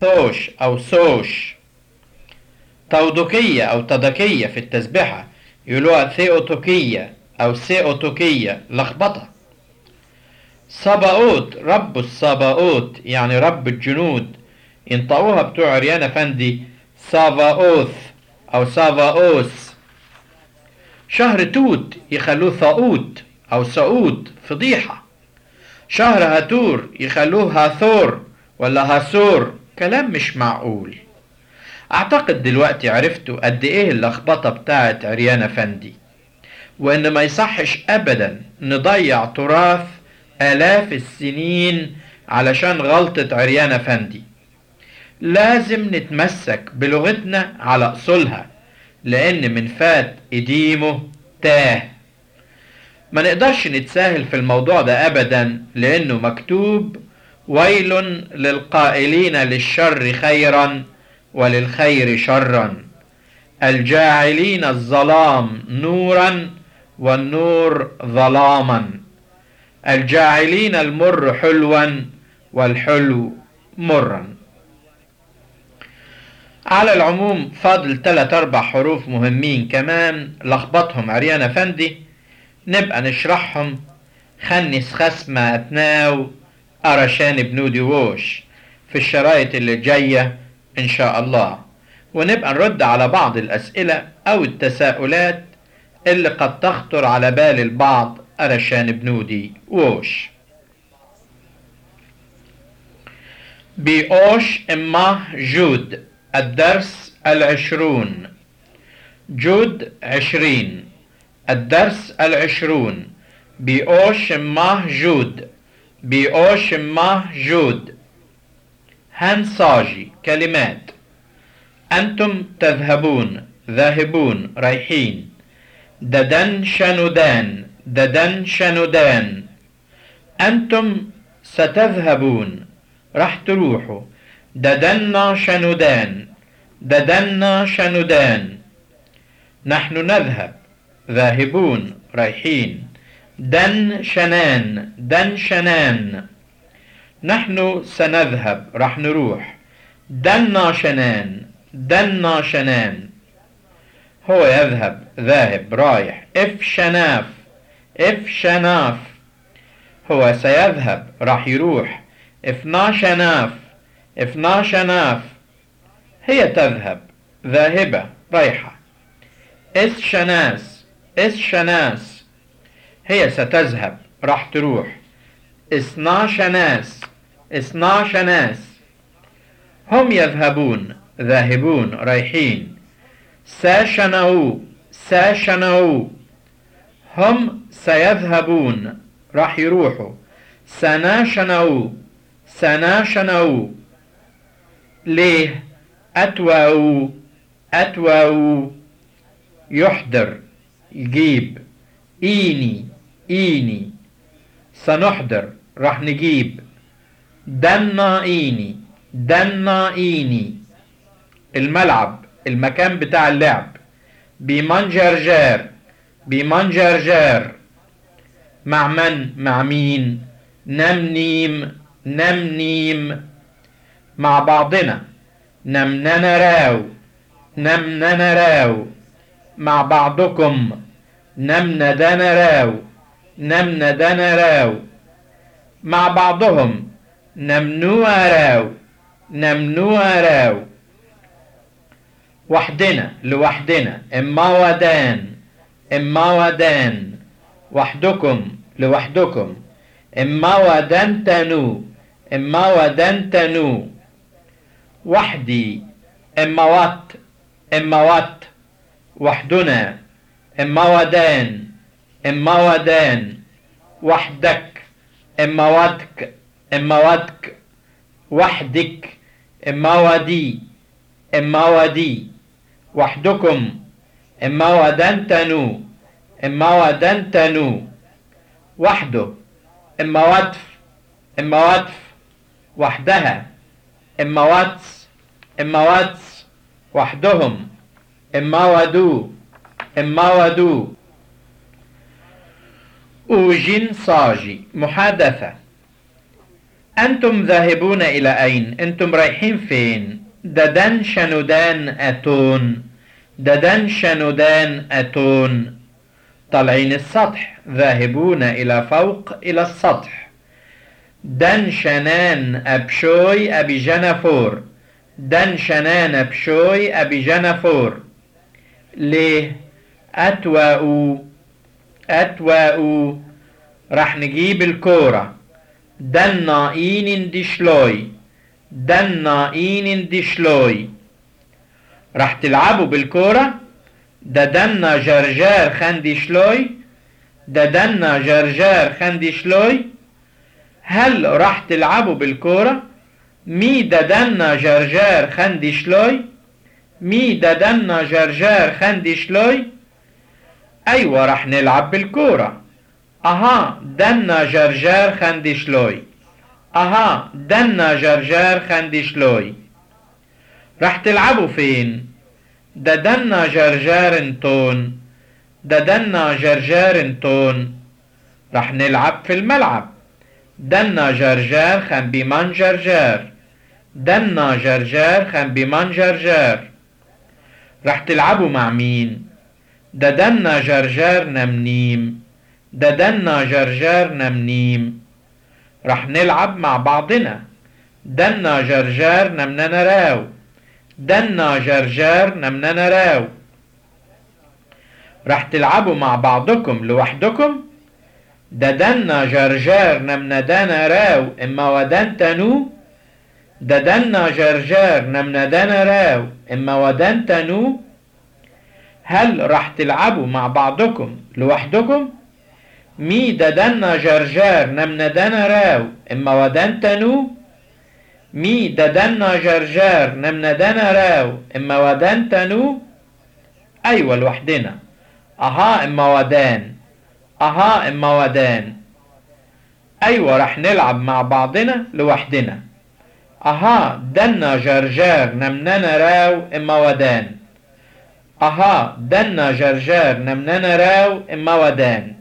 ثوش أو سوش تودكية أو تدكية في التسبحة يقولوها ثيوتوكية أو سيوتوكية لخبطة صباؤوت رب الصباؤوت يعني رب الجنود ينطقوها بتوع عريان أفندي سافاوث أو سافاوس شهر توت يخلوه ثاؤوت أو سعود فضيحة شهر هاتور يخلوه هاثور ولا هاسور كلام مش معقول اعتقد دلوقتي عرفتوا قد ايه اللخبطه بتاعت عريان افندي وان ما يصحش ابدا نضيع تراث الاف السنين علشان غلطه عريان افندي لازم نتمسك بلغتنا على اصولها لان من فات قديمه تاه ما نقدرش نتساهل في الموضوع ده ابدا لانه مكتوب ويل للقائلين للشر خيرا وللخير شرا الجاعلين الظلام نورا والنور ظلاما الجاعلين المر حلوا والحلو مرا على العموم فاضل ثلاث اربع حروف مهمين كمان لخبطهم عريان افندي نبقى نشرحهم خنس خسمة أتناو أرشان بنودي ووش في الشرايط اللي جاية إن شاء الله ونبقى نرد على بعض الأسئلة أو التساؤلات اللي قد تخطر على بال البعض أرشان بنودي ووش بيوش إما جود الدرس العشرون جود عشرين الدرس العشرون بيوش إما جود بيوش إما جود هنساجي كلمات أنتم تذهبون ذاهبون رايحين ددن شنودان ددن شنودان أنتم ستذهبون راح تروحوا ددنا شنودان ددنا شنودان نحن نذهب ذاهبون رايحين دن شنان دن شنان نحن سنذهب راح نروح دنا شنان دنا شنان هو يذهب ذاهب رايح اف شناف اف شناف هو سيذهب راح يروح افنا شناف افنا شناف هي تذهب ذاهبة رايحة اس شناس اس شناس هي ستذهب راح تروح اثنا شناس اثنا شناس هم يذهبون ذاهبون رايحين ساشنو ساشنو هم سيذهبون راح يروحوا سناشنو سناشنو ليه أتوأوا أتوأوا يحضر يجيب إيني إيني سنحضر راح نجيب دنا إيني دنا إيني الملعب المكان بتاع اللعب بمنجرجار بمنجرجار مع من مع مين نم نيم نم نيم مع بعضنا نم ننراو نم ننراو مع بعضكم نم ندنراو نم ندنراو مع بعضهم نمنوراو نمنوراو وحدنا لوحدنا اما ودان اما ودان وحدكم لوحدكم اما ودنتنو اما ودنتنو وحدي اما وات اما وات وحدنا اما ودان اما ودان وحدك اما ودك اما ودك وحدك اما ودي اما ودي وحدكم اما ودنتنو اما ودنتنو وحده اما وتف اما وتف وحدها اما واتس اما واتس وحدهم اما ودو اما ودو اوجين صاجي محادثة أنتم ذاهبون إلى أين أنتم رايحين فين ددن شنودان أتون ددن شنودان أتون طالعين السطح ذاهبون إلى فوق إلى السطح دن شنان أبشوي أبي جنفور دن شنان أبشوي أبي جنفور ليه أتواء أتواء راح نجيب الكورة دن نائين دشلوي دن نائين دشلوي راح تلعبوا بالكورة ده دنا جرجار خندي شلوي ده دنا جرجار خندي شلوي هل راح تلعبوا بالكورة مي ده دنا جرجار خندي شلوي مي ده دنا جرجار خندي شلوي ايوه راح نلعب بالكورة اها دنا جرجار خندي شلوي اها دنا جرجار خندي شلوي راح تلعبوا فين ده دنا جرجار تون ده دنا جرجار تون راح نلعب في الملعب دنا جرجار خن بيمان جرجار دنا جرجار خن بيمان جرجار راح تلعبوا مع مين ده دنا جرجار نمنيم ده دنا جرجار نمنيم راح نلعب مع بعضنا دنا جرجار نمنا راو دنا جرجار نمنا راو راح تلعبوا مع بعضكم لوحدكم ده دنا جرجار نمنا دانا راو اما ودان تنو ده دنا جرجار نمنا دانا راو اما ودان تنو هل راح تلعبوا مع بعضكم لوحدكم مي ده دنا جرجار نمنا دانا راو اما ودان تنو مي ددنا جرجار نمنا دنا راو اما ودان تنو ايوه لوحدنا اها اما ودان اها اما ودان ايوه رح نلعب مع بعضنا لوحدنا اها دنا جرجار نمنا راو اما ودان اها دنا جرجار نمنا راو اما ودان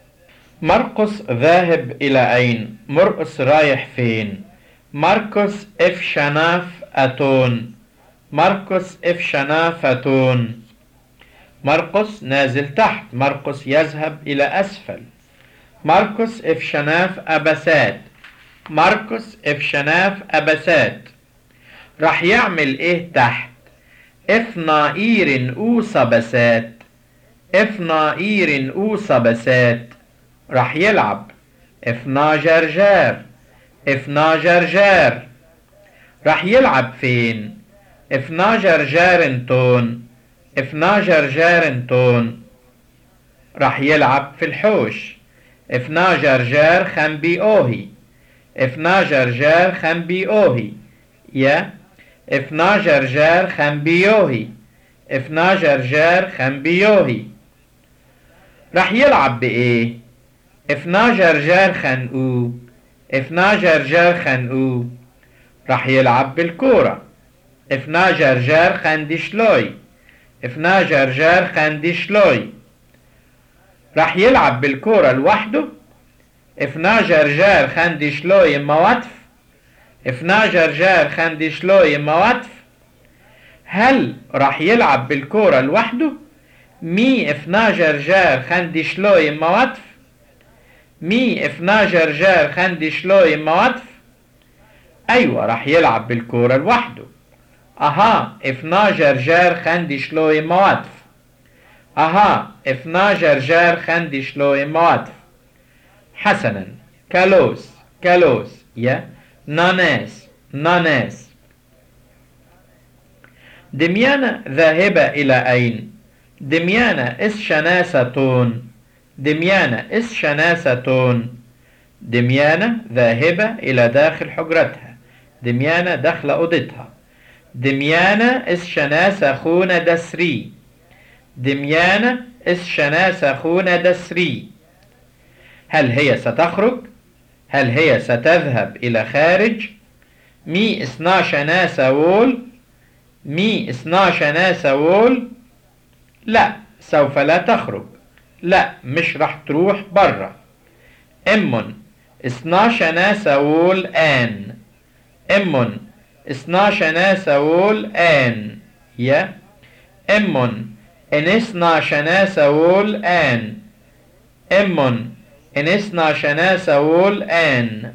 مرقس ذاهب الى اين مرقس رايح فين مرقس اف شناف اتون مرقس اف شناف اتون مرقس نازل تحت مرقس يذهب الى اسفل مرقس اف شناف ابسات مرقس اف شناف ابسات راح يعمل ايه تحت اف نائير اوصى بسات اف نائير اوصى بسات راح يلعب اف جرجار افنا جرجار راح يلعب فين افنا جرجارنتون افنا جرجارنتون راح يلعب في الحوش افنا جرجار خنبي اوهي افنا جرجار خنبي اوهي يا افنا جرجار خنبي اوهي افنا جرجار خنبي اوهي راح يلعب بايه افنا جرجار خنقو افنا جرجار خنقو راح يلعب بالكورة افنا جرجار خندشلوي افنا جرجار خندشلوي راح يلعب بالكورة لوحده افنا جرجار خندشلوي مواتف افنا جرجار خندشلوي مواتف هل راح يلعب بالكورة لوحده مي افنا جرجار خندشلوي مواتف مي افنا جرجار خندي شلوي مواتف ايوه راح يلعب بالكورة لوحده اها افنا جرجار خندي شلوي مواتف اها افنا جرجار خندي شلوي مواتف حسنا كالوس كالوس يا ناناس ناناس دميانة ذاهبة إلى أين؟ دميانة إس شناستون دميانة إس شناستون دميانة ذاهبة إلى داخل حجرتها دميانة داخل أوضتها دميانة إس شناسة خون دسري دميانة إس شناسة خون دسري هل هي ستخرج؟ هل هي ستذهب إلى خارج؟ مي إسنا شناسة وول مي إسنا شناسة وول لا سوف لا تخرج لا مش راح تروح برا امن اثناشنا ساول آن إمن اثناشنا ساول آن يا إمن إن اثناشنا ساول آن إمن إن اثناشنا ساول آن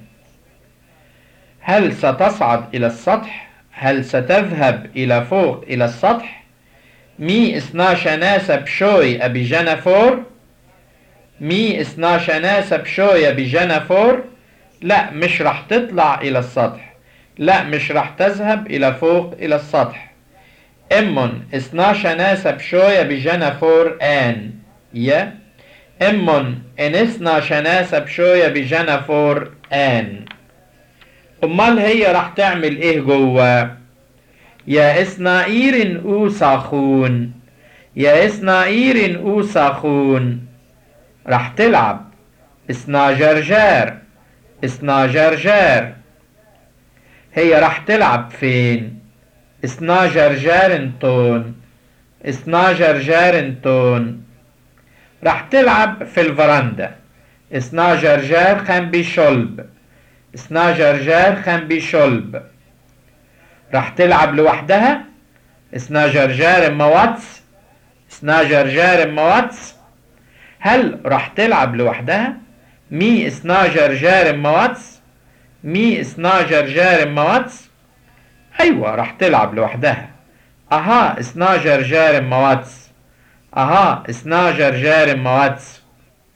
هل ستصعد إلى السطح؟ هل ستذهب إلى فوق إلى السطح؟ مي اثناشنا بشوي أبي جنفور؟ مي اثناشنا بشوي بجنفور؟ لا مش رح تطلع إلى السطح لا مش رح تذهب إلى فوق إلى السطح إمن اثناشنا بشوي بجنفور آن يا إمن إن اثناشنا بشوي بجنفور آن امال هي راح تعمل ايه جوه يا اسنائير اوساخون يا اسنائير اوساخون راح تلعب اسنا جرجار اسنا جرجار هي راح تلعب فين اسنا جرجارنتون اسنا جرجارنتون راح تلعب في الفرندا اسنا جرجار خان بشلب اسنا جرجار خان بشلب راح تلعب لوحدها اسنا جرجار مواتس اسنا جرجار مواتس هل راح تلعب لوحدها مي اسنا جرجار مواتس مي اسنا جرجار مواتس ايوه راح تلعب لوحدها اها اسنا جرجار مواتس اها اسنا جرجار مواتس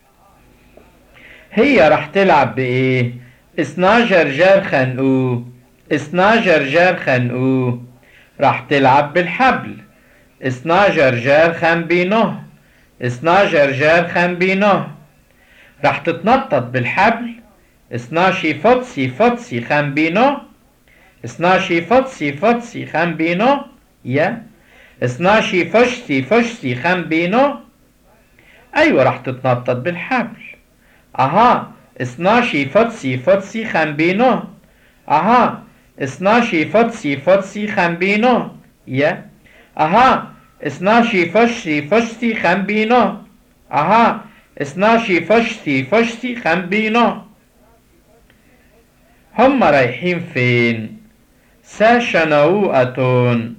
هي راح تلعب بايه اسنا جرجار خنقو اسنا جرجار خنقو راح تلعب بالحبل اسنا جرجار خن بينه اسنا جرجار خن بينه راح تتنطط بالحبل اسنا شي فوتسي فوتسي خن بينه اسنا شي فوتسي فوتسي خن بينه يا اسنا شي فشتي فشتي خن بينه ايوه راح تتنطط بالحبل اها اسناشي فتسي فتسي خنبينو اها اسناشي فتسي فتسي خنبينو يا اها اسناشي فشتي فشتي خنبينو اها اسناشي فشتي فشتي خنبينو هم رايحين فين ساشنوءة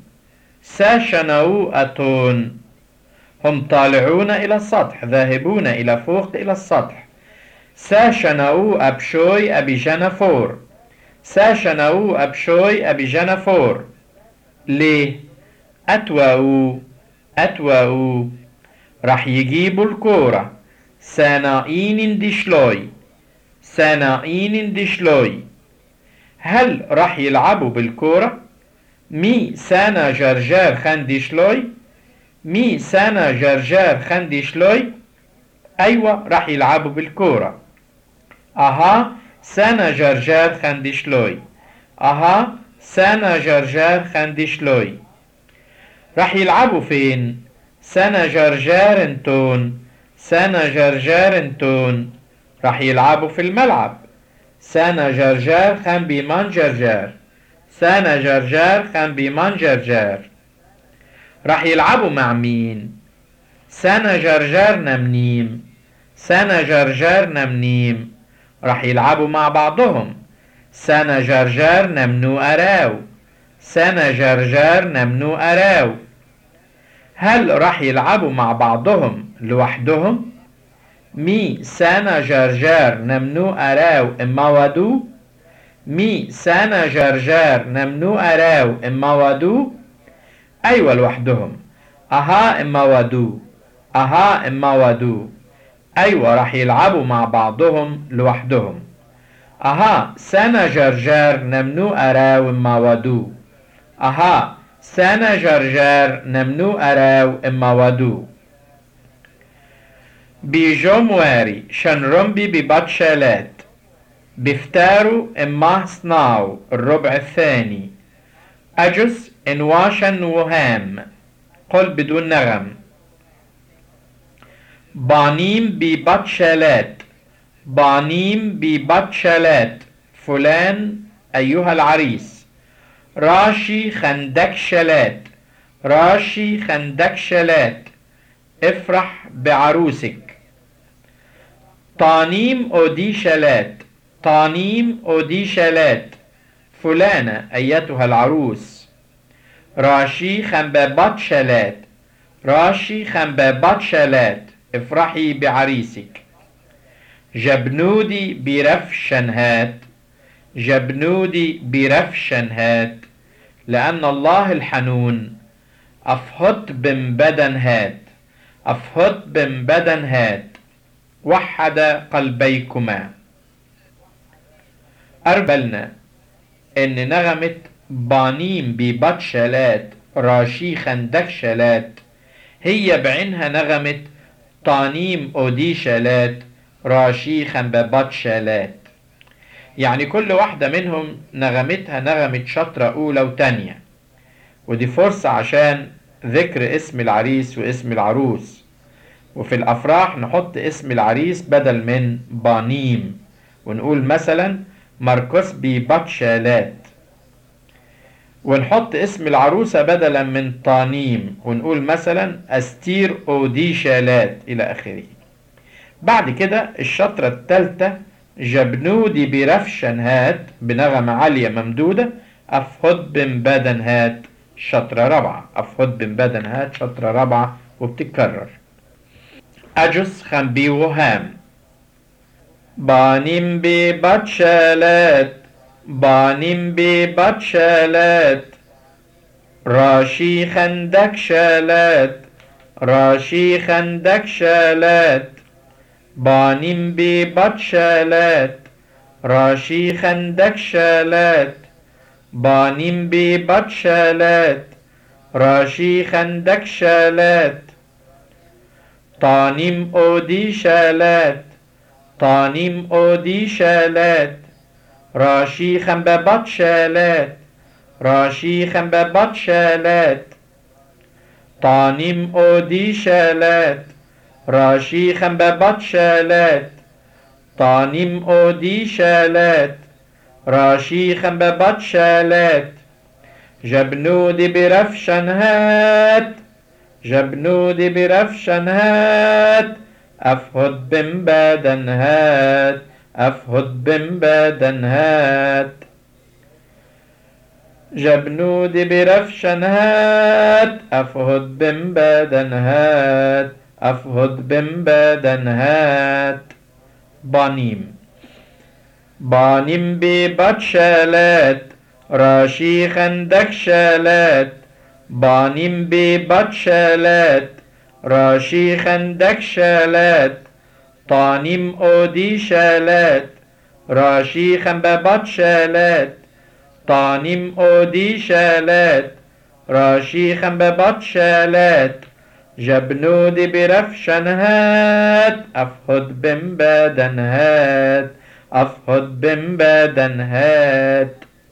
ساشنوءة هم طالعون إلى السطح ذاهبون إلى فوق إلى السطح ساشنو أبشوي أبي جنفور ساشنو أبشوي أبي جنفور ليه أتوأو أتوأو راح يجيبوا الكورة سانائين ديشلوي سانائين ديشلوي هل راح يلعبوا بالكورة مي سانا جرجار خنديشلوي مي سانا جرجار خنديشلوي أيوة راح يلعبوا بالكورة اها سنة جرجر خندشلوي اها سنة جرجر خندشلوي راح يلعبوا فين سنة جرجر انتون سنة جرجر انتون راح يلعبوا في الملعب سنة جرجر خن بيمان جرجر سنة جرجر خن بيمان جرجر راح يلعبوا مع مين سنة جرجر نمنيم سنة جرجر نمنيم راح يلعبوا مع بعضهم سنة جرجر نمنو أراو سنة جرجر نمنو أراو هل راح يلعبوا مع بعضهم لوحدهم مي سنة جرجر نمنو أراو إما ودو مي سنة جرجر نمنو أراو إما ودو أيوة لوحدهم أها إما ودو أها إما ودو أيوة راح يلعبوا مع بعضهم لوحدهم أها سنة جرجر نمنو أراو إما ودو أها سنة جرجر نمنو أراو إما ودو بجمواري شنرمبي بباتشالات بفتارو إما صناو الربع الثاني أجس إنواشا وهام قل بدون نغم بانيم ببطشلات بانيم ببطشلات فلان أيها العريس راشي خندك شلات راشي خندك شلات افرح بعروسك طانيم أودي شلات طانيم أودي شالات فلانة أيتها العروس راشي خنبابات شالات راشي خنبابات شالات افرحي بعريسك جبنودي برف شنهات جبنودي برف شنهات لأن الله الحنون أفهط بن بدن هات أفهط بن بدن هات وحد قلبيكما أربلنا إن نغمة بانيم ببط شالات راشي خندك شالات هي بعينها نغمة طانيم أودي شالات راشي خنببات شالات يعني كل واحدة منهم نغمتها نغمة شطرة أولى وتانية ودي فرصة عشان ذكر اسم العريس واسم العروس وفي الأفراح نحط اسم العريس بدل من بانيم ونقول مثلا مركز بباتشالات ونحط اسم العروسة بدلا من طانيم ونقول مثلا أستير أودي شالات إلى آخره بعد كده الشطرة الثالثة جبنودي برفشن هات بنغمة عالية ممدودة أفهد بن بدن هات شطرة رابعة أفهد بن بدن هات شطرة رابعة وبتتكرر أجس خنبي وهام بانم بباتشالات بانم بباتشالات راشي خندك شالات راشي خندك شالات بانم بباتشالات راشي خندك شالات بانم بباتشالات راشي خندك شالات طانم أودي شالات طانم أودي شالات راشي خنببات شالات راشي خنببات شالات طانم أودي شالات راشي خنببات شالات طانم أودي شالات راشي خنببات شالات جبنودي برفشن هات جبنودي برفشن هات أفهد بن بادن هات أفهد بن بادن هات جبنودي برفشن هات أفهد بن بادن هات أفهد بن بادن هات بانيم بانيم ببات شالات راشي خندك شالات بانيم ببات شالات راشي خندك شالات طانيم أودي شالات راشي خنببات شالات طانيم أودي شالات راشي خنببات شالات جبنودي برفشن هات أفهد بن بادن هات أفهد بن بادن هات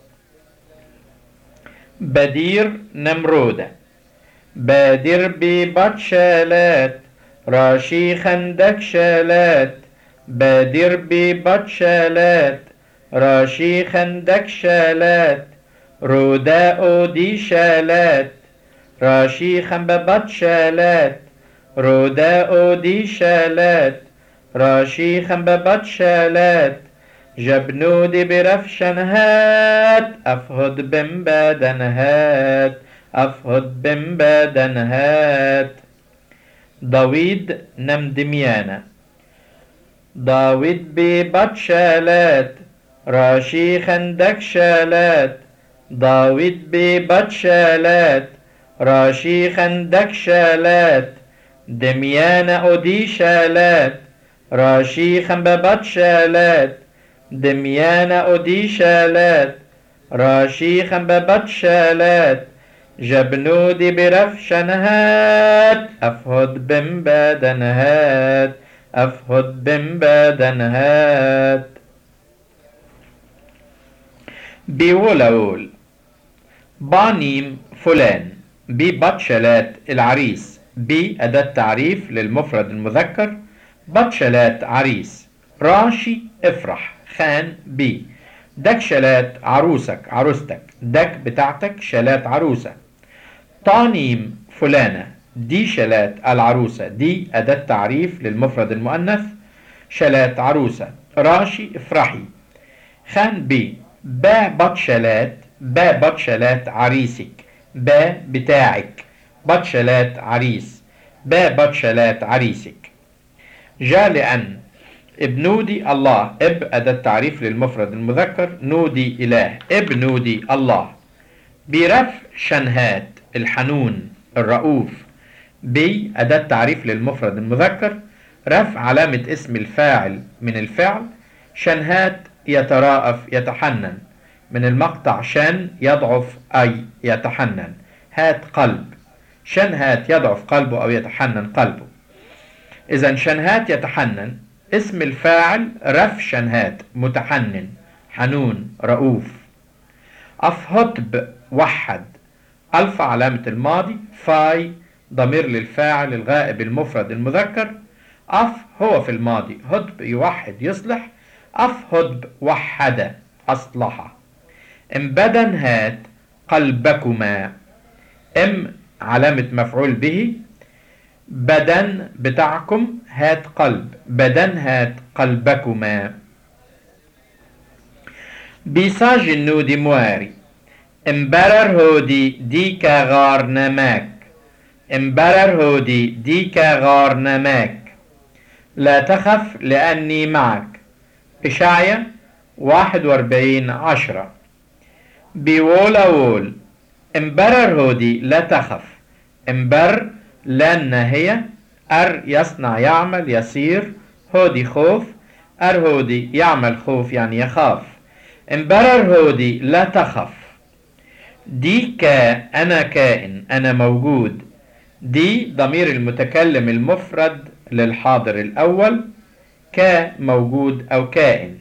بدير نمرودة بادر ببات شالات راشي خندك شالات بادر ببات شالات راشي خندك شالات روداء دي شالات راشي خنببات شالات روداء دي شالات راشي خنببات شالات جبنودي برفشن هات أفهد بن بادن هات أفهد بن بادن هات داويد نم دميانة داويد ببات شالات راشي خندك شالات داويد ببات شالات راشي خندك شالات دميانة أودي شالات راشي خنببات شالات دميانة أودي شالات راشي خنببات شالات جبنودي برفشن هات أفهد بن بادن هات أفهد بن بادن هات بيولول بانيم فلان ببطشلات العريس بي أداة تعريف للمفرد المذكر بطشلات عريس راشي افرح خان بي دك شلات عروسك عروستك دك بتاعتك شلات عروسة طانيم فلانة دي شلات العروسة دي أداة تعريف للمفرد المؤنث شلات عروسة راشي افرحي خان بي با بطشلات با بطشلات عريسك با بتاعك بطشلات عريس با بطشلات عريسك جاء لأن ابنودي الله اب أداة تعريف للمفرد المذكر نودي إله اب نودي الله برفع شنهات الحنون الرؤوف بي أداة تعريف للمفرد المذكر رفع علامة اسم الفاعل من الفعل شنهات يتراءف يتحنن من المقطع شن يضعف أي يتحنن هات قلب شنهات يضعف قلبه أو يتحنن قلبه إذا شنهات يتحنن اسم الفاعل رف شنهات متحنن حنون رؤوف أفهطب وحد ألف علامة الماضي فاي ضمير للفاعل الغائب المفرد المذكر أف هو في الماضي هدب يوحد يصلح أف هدب وحد أصلح امبدن هات قلبكما ام علامة مفعول به بدن بتاعكم هات قلب بدن هات قلبكما بيساج النودي مواري امبرر هودي ديكا غار نماك امبرر هودي ديكا غار نماك لا تخف لأني معك إشعيا واحد واربعين عشرة بيولا وول امبرر هودي لا تخف امبر لأن هي أر يصنع يعمل يصير هودي خوف أر هودي يعمل خوف يعني يخاف امبرر هودي لا تخف دي كا أنا كائن أنا موجود دي ضمير المتكلم المفرد للحاضر الأول كا موجود أو كائن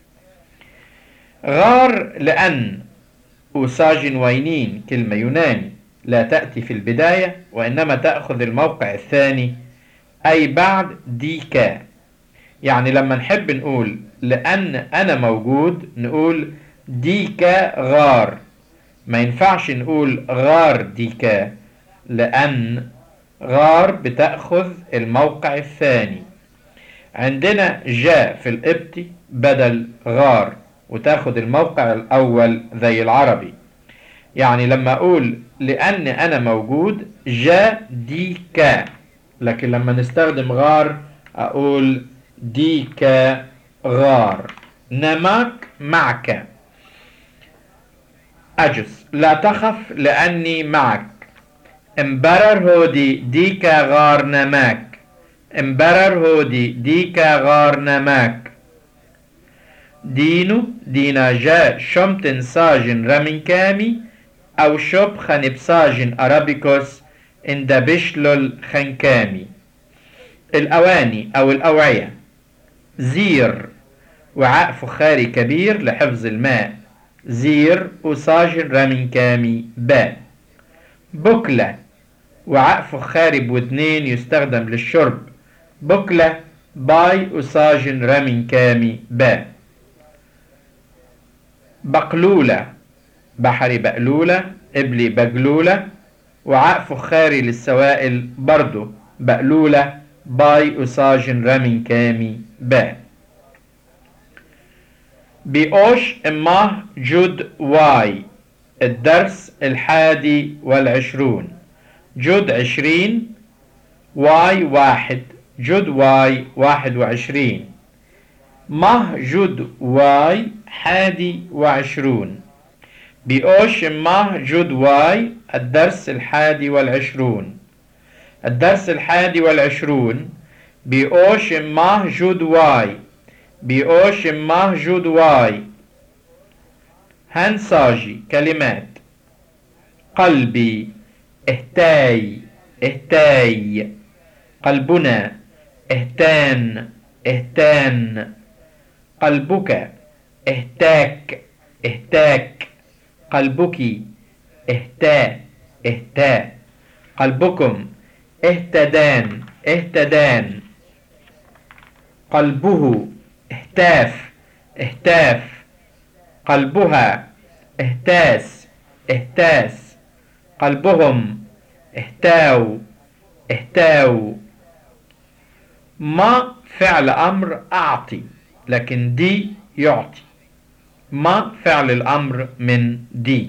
غار لأن أساج وينين كلمة يوناني لا تأتي في البداية وإنما تأخذ الموقع الثاني أي بعد ديكا يعني لما نحب نقول لأن أنا موجود نقول ديكا غار ما ينفعش نقول غار ديكا لأن غار بتأخذ الموقع الثاني عندنا جاء في القبطي بدل غار وتاخد الموقع الأول زي العربي يعني لما أقول لأن أنا موجود جاء دي كا لكن لما نستخدم غار أقول دي كا غار نماك معك أجس لا تخف لأني معك امبرر هودي ديكا غار نماك امبرر هودي ديكا غار نماك دينو دينا جاء شمتن ساجن رمين كامي أو شب خنبساجن أرابيكوس إن بشلل خنكامي الأواني أو الأوعية زير وعاء فخاري كبير لحفظ الماء زير وساجن رمين كامي باء بكلة وعاء فخاري بودنين يستخدم للشرب بكلة باي وساجن رمين كامي باء بقلولة بحري بقلولة قبلي بقلولة وعاء فخاري للسوائل برضو بقلولة باي أساجن رمين كامي باء بيوش إماه جود واي الدرس الحادي والعشرون جود عشرين واي واحد جود واي واحد وعشرين مه جود واي حادي وعشرون بيوش مه جود واي الدرس الحادي والعشرون الدرس الحادي والعشرون بيوش مه جود واي بيوش مه جود واي هنساجي كلمات قلبي اهتاي اهتاي قلبنا اهتان اهتان قلبك اهتاك اهتاك قلبك اهتا اهتا قلبكم اهتدان اهتدان قلبه اهتاف اهتاف قلبها اهتاس اهتاس قلبهم اهتاو اهتاو ما فعل أمر أعطي لكن دي يعطي ما فعل الأمر من دي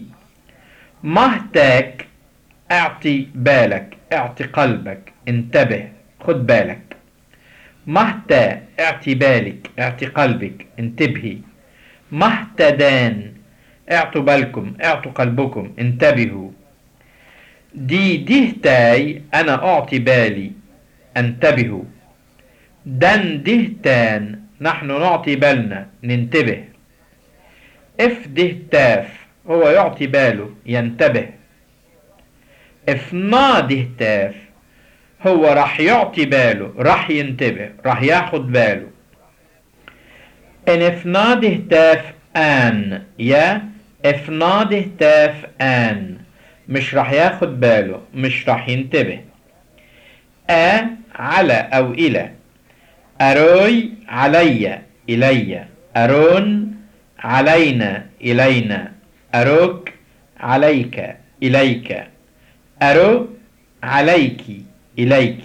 مهتاك اعطي بالك اعطي قلبك انتبه خد بالك مهتا اعطي بالك اعطي قلبك انتبهي مهتدان اعطوا بالكم اعطوا قلبكم انتبهوا دي دهتاي انا اعطي بالي انتبهوا دن دهتان نحن نعطي بالنا ننتبه اف دهتاف هو يعطي باله ينتبه اف نا دهتاف هو راح يعطي باله راح ينتبه راح ياخد باله ان اف نا دهتاف ان يا اف نا دهتاف ان مش راح ياخد باله مش راح ينتبه أ على أو إلى أروي علي إلي أرون علينا إلينا أروك عليك إليك أرو عليك إليك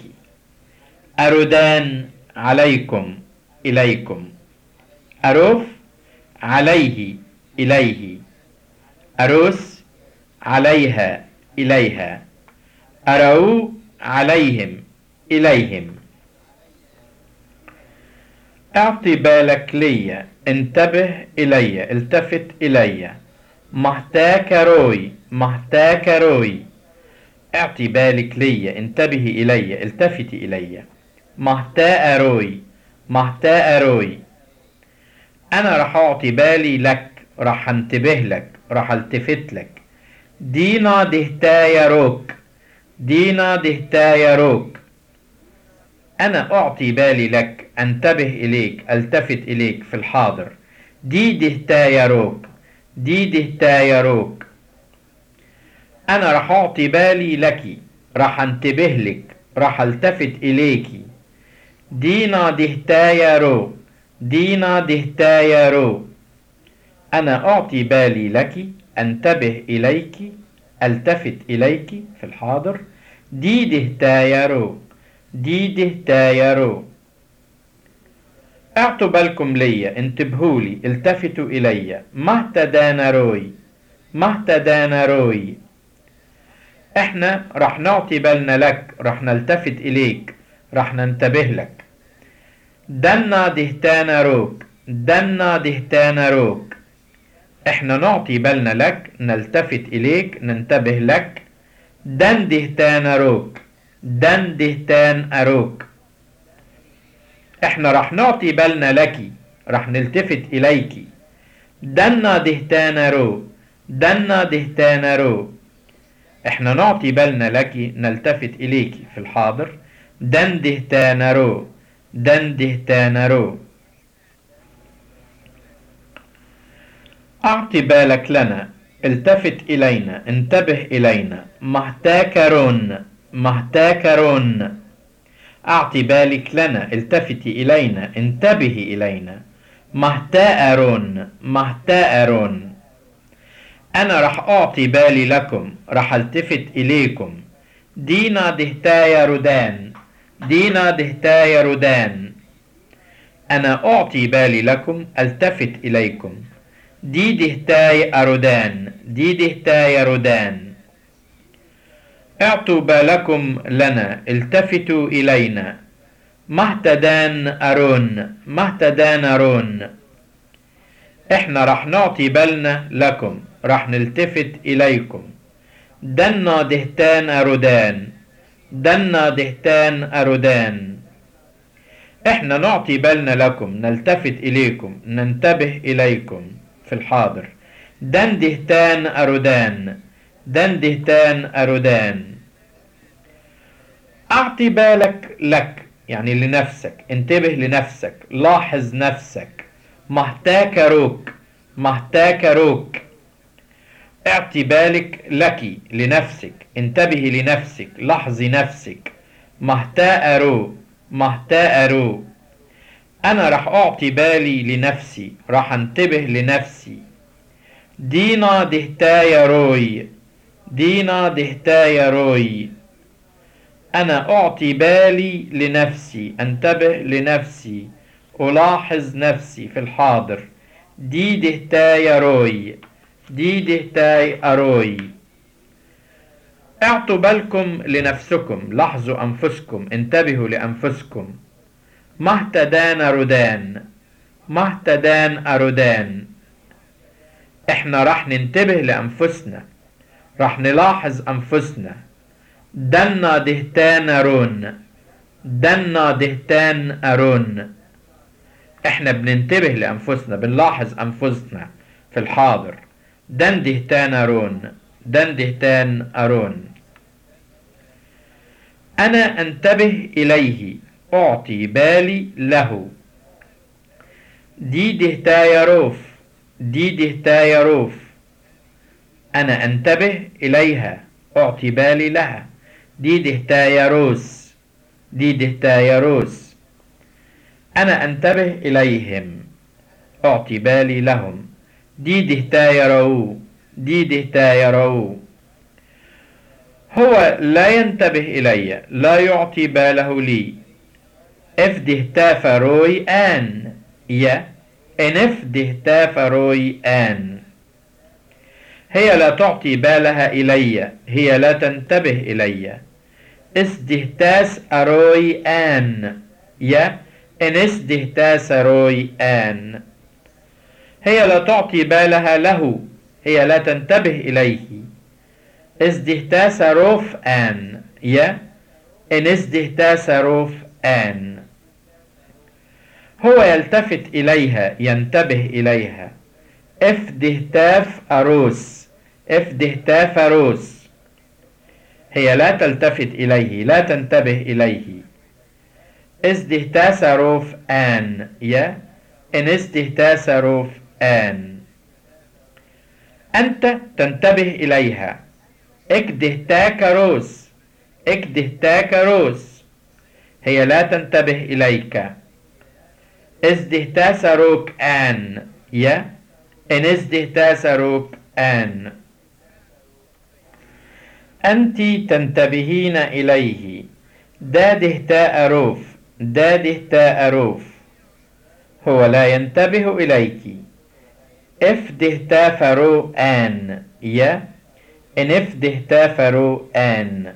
أردان عليكم إليكم أروف عليه إليه أروس عليها إليها أروا عليهم إليهم اعطي بالك لي انتبه إلي التفت إلي محتاك روي محتاك روي اعطي بالك لي انتبهي إلي التفتي إلي محتاء روي محتاء روي أنا راح أعطي بالي لك راح انتبه لك راح التفت لك دينا دهتايا روك دينا دهتايا روك أنا أعطي بالي لك أنتبه إليك ألتفت إليك في الحاضر دي دهتايا روك دي دهتايا روك أنا راح أعطي بالي لك راح أنتبه لك راح ألتفت إليكي دينا دهتايا رو دينا دهتايا رو أنا أعطي بالي لك أنتبه إليك ألتفت إليك في الحاضر دي دهتايا رو دي دهتايا رو اعطوا بالكم ليا انتبهوا لي التفتوا إلي ما اهتدانا روي ما اهتدانا روي احنا راح نعطي بالنا لك راح نلتفت إليك راح ننتبه لك دنا دهتانا روك دنا دهتانا روك احنا نعطي بالنا لك نلتفت إليك ننتبه لك دن دهتان أروك دن دهتان أروك احنا راح نعطي بالنا لك راح نلتفت إليك دنا دهتان رو دنا دهتان رو احنا نعطي بالنا لك نلتفت إليك في الحاضر دن دهتان رو دن دهتان رو أعطي بالك لنا التفت إلينا انتبه إلينا محتاكرون محتاكرون أعطي بالك لنا التفتي إلينا انتبهي إلينا محتاءرون محتاءرون أنا رح أعطي بالي لكم رح التفت إليكم دينا دهتايا ردان دينا دهتايا ردان أنا أعطي بالي لكم التفت إليكم دي دهتاي أرودان دي دهتاي رودان اعطوا بالكم لنا التفتوا إلينا مهتدان أرون مهتدان أرون احنا رح نعطي بالنا لكم رح نلتفت إليكم دنا دهتان أرودان دنا دهتان أرودان احنا نعطي بالنا لكم نلتفت إليكم ننتبه إليكم في الحاضر دن دهتان أرودان دن دهتان أرودان أعطي بالك لك يعني لنفسك انتبه لنفسك لاحظ نفسك محتاك روك محتاك روك اعطي بالك لك لنفسك انتبهي لنفسك لاحظي نفسك محتاء رو محتاء رو أنا رح أعطي بالي لنفسي رح انتبه لنفسي دينا دهتايا روي دينا دهتايا روي أنا أعطي بالي لنفسي أنتبه لنفسي ألاحظ نفسي في الحاضر دي دهتاي أروي دي دهتاي أروي اعطوا بالكم لنفسكم لاحظوا أنفسكم انتبهوا لأنفسكم مهتدان ردان مهتدان أردان احنا راح ننتبه لأنفسنا راح نلاحظ أنفسنا دنا دهتان أرون دنا دهتان أرون احنا بننتبه لأنفسنا بنلاحظ أنفسنا في الحاضر دن دهتان أرون دن دهتان أرون أنا أنتبه إليه أعطي بالي له دي دهتاي روف دي دهتاي روف أنا أنتبه إليها أعطي بالي لها دي دهتاي روس دي دهتاي روس أنا أنتبه إليهم أعطي بالي لهم دي دهتاي رو دي دهتاي رو هو لا ينتبه إلي لا يعطي باله لي افده تافروي آن يا إن افده تافروي آن هي لا تعطي بالها إلي هي لا تنتبه إلي اسدهتاس أروي آن يا إن اسدهتاس أروي آن هي لا تعطي بالها له هي لا تنتبه إليه ازدهتاس روف آن يا إن ازدهتاس روف آن هو يلتفت إليها ينتبه إليها افدهتاف أروس افدهتاف أروس هي لا تلتفت إليه لا تنتبه إليه ازدهتاس روف آن يا إن ازدهتاس روف آن أنت تنتبه إليها اكدهتاك روس اكدهتاك روس هي لا تنتبه إليك ازدهتاس روك آن يا إن ازدهتاس روك آن أنت تنتبهين إليه داده تاء روف داده تاء روف هو لا ينتبه إليك افده تافرو آن يا إن افده تافرو آن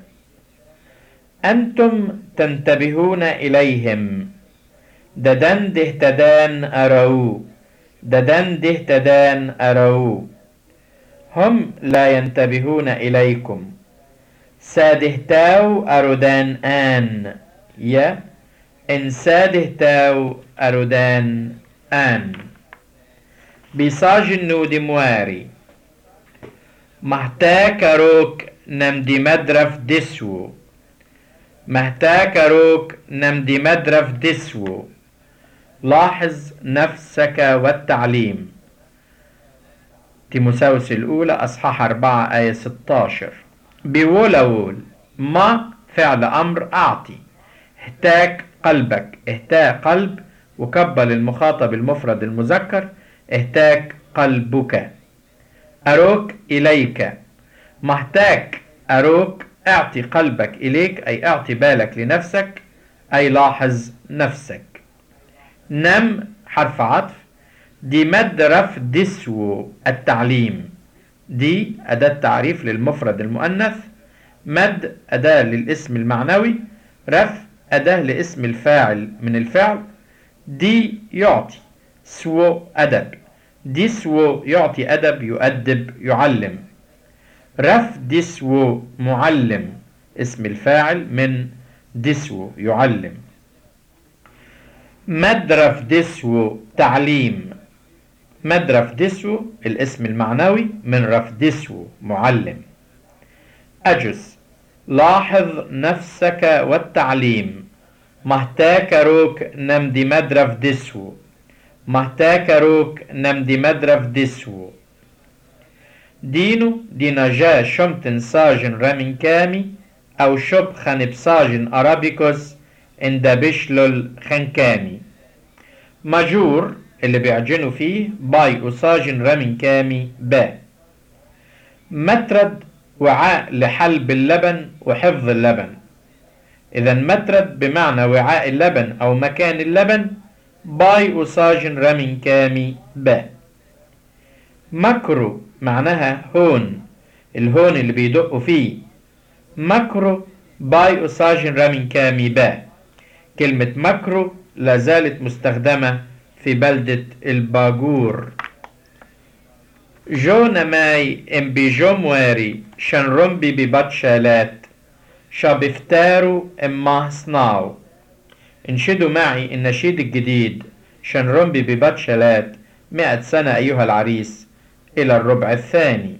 أنتم تنتبهون إليهم ددن دهتدان أرو ددن دهتدان أرو هم لا ينتبهون إليكم سادهتاو أردان آن يا إن سادهتاو أردان آن بيساج النود مواري محتاك روك نمدي مدرف دسو محتاك روك نمدي مدرف دسو لاحظ نفسك والتعليم تيموساوس الأولى أصحاح 4 آية 16 بيقول أقول ما فعل أمر أعطي اهتاك قلبك اهتاك قلب وكبل المخاطب المفرد المذكر اهتاك قلبك أروك إليك محتاك أروك اعطي قلبك إليك أي اعطي بالك لنفسك أي لاحظ نفسك نم حرف عطف دي مد رف دسو التعليم دي أداة تعريف للمفرد المؤنث مد أداة للاسم المعنوي رف أداة لاسم الفاعل من الفعل دي يعطي سو أدب دي سو يعطي أدب يؤدب يعلم رف دسو معلم اسم الفاعل من دسو يعلم مدرف دسو تعليم مدرف دسو الاسم المعنوي من رف دسو معلم أجس لاحظ نفسك والتعليم محتاك روك نمدي مدرف دسو محتاك روك نمدي مدرف دسو دينو دينجا شمتن ساجن رامين كامي أو شب خنب ساجن أرابيكوس عند بشلل خنكامي ماجور اللي بيعجنوا فيه باي أساجن رامين كامي با مترد وعاء لحلب اللبن وحفظ اللبن إذا مترد بمعنى وعاء اللبن أو مكان اللبن باي أساجن رامين كامي با ماكرو معناها هون الهون اللي بيدقوا فيه ماكرو باي أساجن رامين كامي با كلمة ماكرو لا زالت مستخدمة في بلدة الباجور جو نماي ام بيجوم واري شن رمبي ببات شالات شابفتارو ام ما صناو انشدوا معي النشيد الجديد شن رمبي ببات شالات مئة سنة أيها العريس إلى الربع الثاني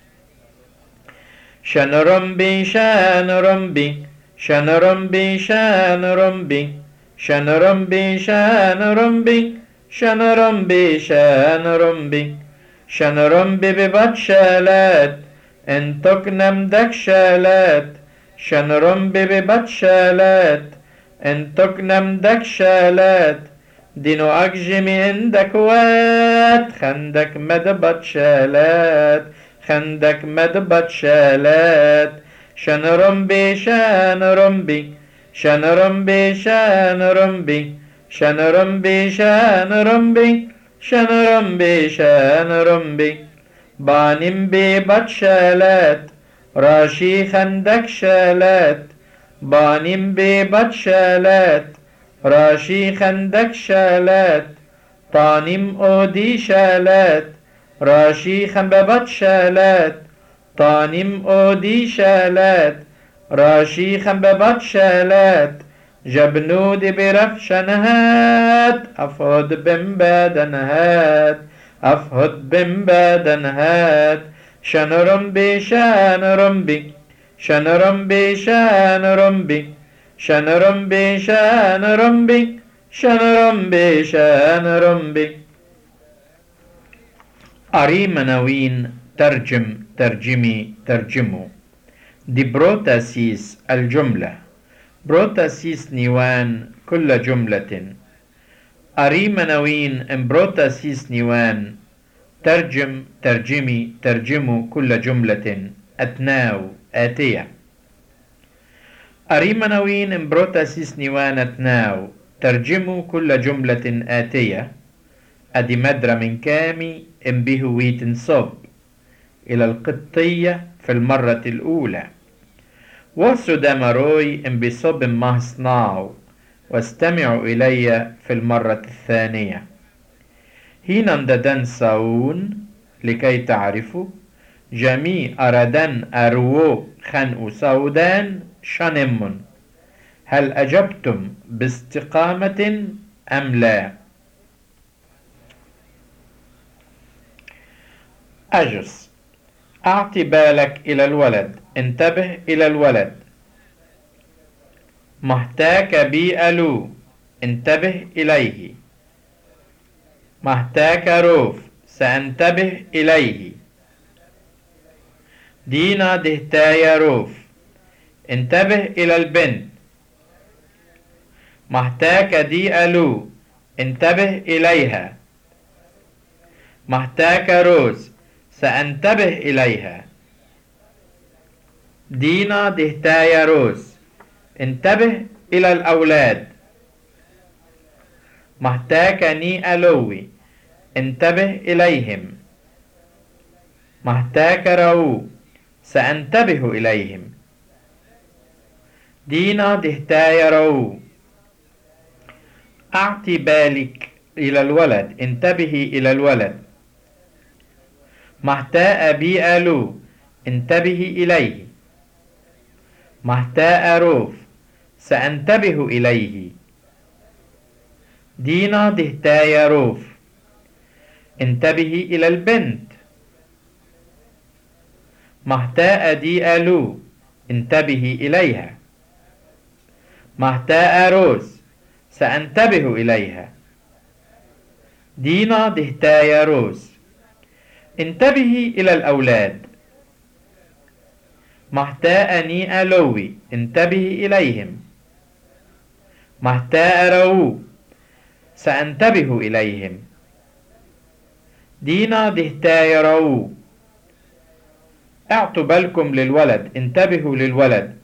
شن رمبي شان رمبي شن رمبي شان رمبي شن رمبي شان رمبي شن رمبي شان رمبي شن رمبي ببات شالات انتك نمدك شالات شن رمبي ببات شالات انتك نمدك شالات دينو أكجمي عندك وات خندك مدبت شالات خندك مدبت شالات شن رمبي شان رمبي شن رمبي شان رمبي شن رمبي شان رمبي شن رمبي شان رمبي بانم بي بت شالات راشي خندك شالات بانم بي بت شالات راشي خندك شالات طانم أودي شالات راشي خنببت شالات طانم أودي شالات راشي خنببت شالات جبنود برف شنهات أفهد بن بادنهات أفهد بن بادنهات شنرم بي شانرم بي شنرم بي شانرم بي شنرم بي شانرم بي شنرم بي شانرم بي أري مناوين ترجم ترجمي ترجموا دي بروتاسيس الجملة بروتاسيس نيوان كل جملة أري مناوين ام بروتاسيس نيوان ترجم ترجمي ترجموا كل جملة أتناو آتية أري مناوين ام بروتاسيس نيوان أتناو ترجموا كل جملة آتية أدي مدرة من كامي ام بهويت صب إلى القطية في المرة الأولى وسدامروي ام بصب ما صناعوا واستمعوا إلي في المرة الثانية هنا ددن ساون لكي تعرفوا جميع أردن أرو خنء سودان شنم هل أجبتم باستقامة أم لا أجس أعطي بالك إلى الولد انتبه إلى الولد محتاك بي ألو انتبه إليه محتاك روف سأنتبه إليه دينا دهتايا روف انتبه إلى البنت محتاك دي ألو انتبه إليها محتاك روز سأنتبه إليها دينا دهتايا روز انتبه إلى الأولاد محتاكني ألوي انتبه إليهم محتاك رو سأنتبه إليهم دينا دهتايا رو أعطي بالك إلى الولد انتبهي إلى الولد محتاء بي ألو انتبهي إليه محتاء روف سأنتبه إليه دينا دهتايا روف انتبهي إلى البنت محتاء دي ألو انتبهي إليها محتاء روز سأنتبه إليها دينا دهتايا روز انتبهي إلى الأولاد محتاءني ألوي انتبهي إليهم محتاء رو سأنتبه إليهم دينا دهتاي رو اعطوا بالكم للولد انتبهوا للولد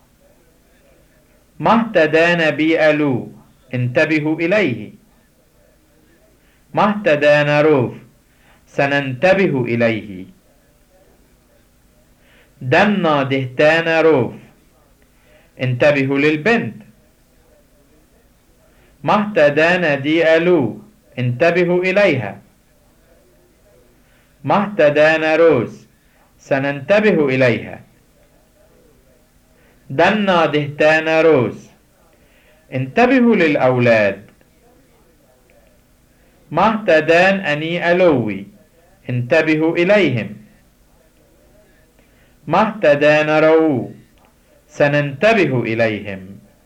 ما اهتدان بي ألو انتبهوا إليه ما اهتدان روف سننتبه إليه دنا دهتان روف انتبهوا للبنت مهتدانا دي ألو انتبهوا إليها مهتدانا روز سننتبه إليها دنا دهتان روز انتبهوا للأولاد مهتدان أني ألوي انتبهوا إليهم مهتدان رو سننتبه إليهم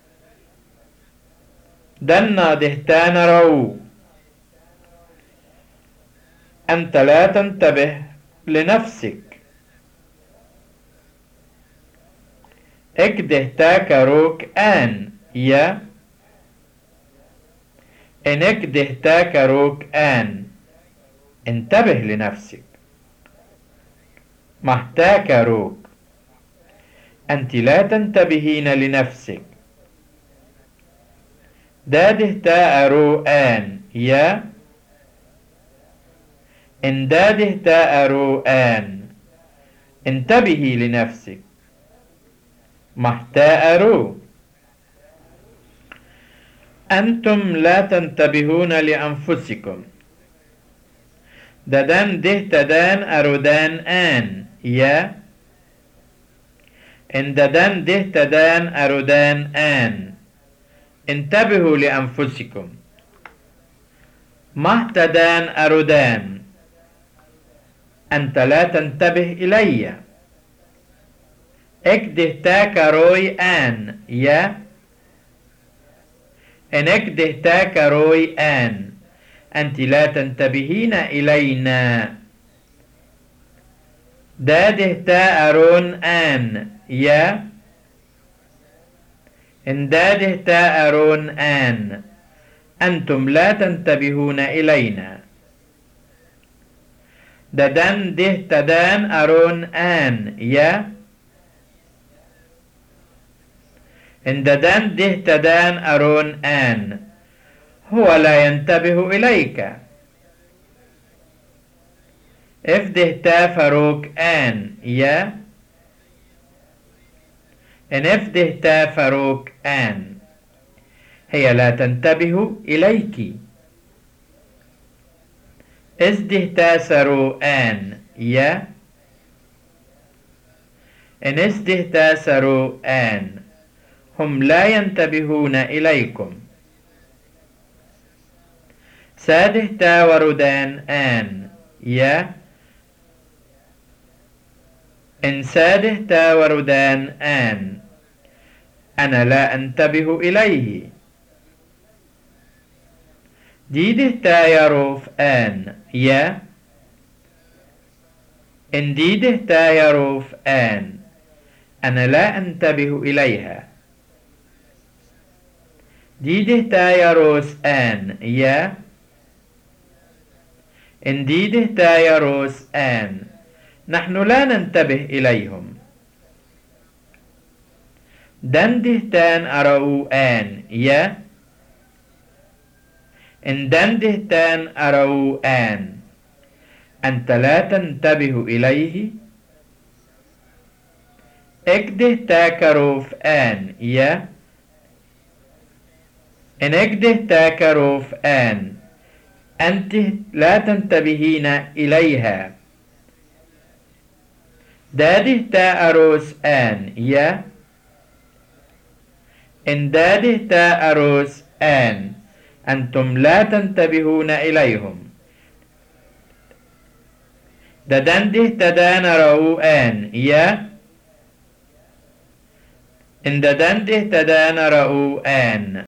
دنا دهتان رو أنت لا تنتبه لنفسك اكده تاكروك آن يا إنك دهتاك روك آن انتبه لنفسك محتاك روك أنت لا تنتبهين لنفسك داده تاء رو آن يا إن داده تاء رو آن انتبهي لنفسك محتاء رو أنتم لا تنتبهون لأنفسكم ددان ده تدان أرودان آن يا إن ددان ده تدان أرودان آن انتبهوا لأنفسكم مهتدان أرودان أنت لا تنتبه إلي اكده تاك روي آن يا إنك دهتاك روي آن أنت لا تنتبهين إلينا دا دهتا أرون آن يا إن دا دهتا أرون آن أنتم لا تنتبهون إلينا ددن دهتدان أرون آن يا انددان ده تدان أرون آن هو لا ينتبه إليك افده تا فروك آن يا إن افده تا فروك آن هي لا تنتبه إليك ازده تا سرو آن يا إن ازده تا سرو آن هم لا ينتبهون إليكم ساده تا وردان آن يا إن ساده تا وردان آن أنا لا أنتبه إليه ديده تا يروف آن يا إن ديده تا يروف آن أنا لا أنتبه إليها ديده تا يروس آن يا إن ديده تا يروس آن نحن لا ننتبه إليهم دنده تان أرأو آن يا إن دنده تان أرأو آن أنت لا تنتبه إليه اكده تاكروف آن يا إن اكده تاكروف آن أنت لا تنتبهين إليها داده تا أروس آن يا إن داده تا أروس آن أنتم لا تنتبهون إليهم ددنده تدان رو آن يا إن ددنده تدان رو آن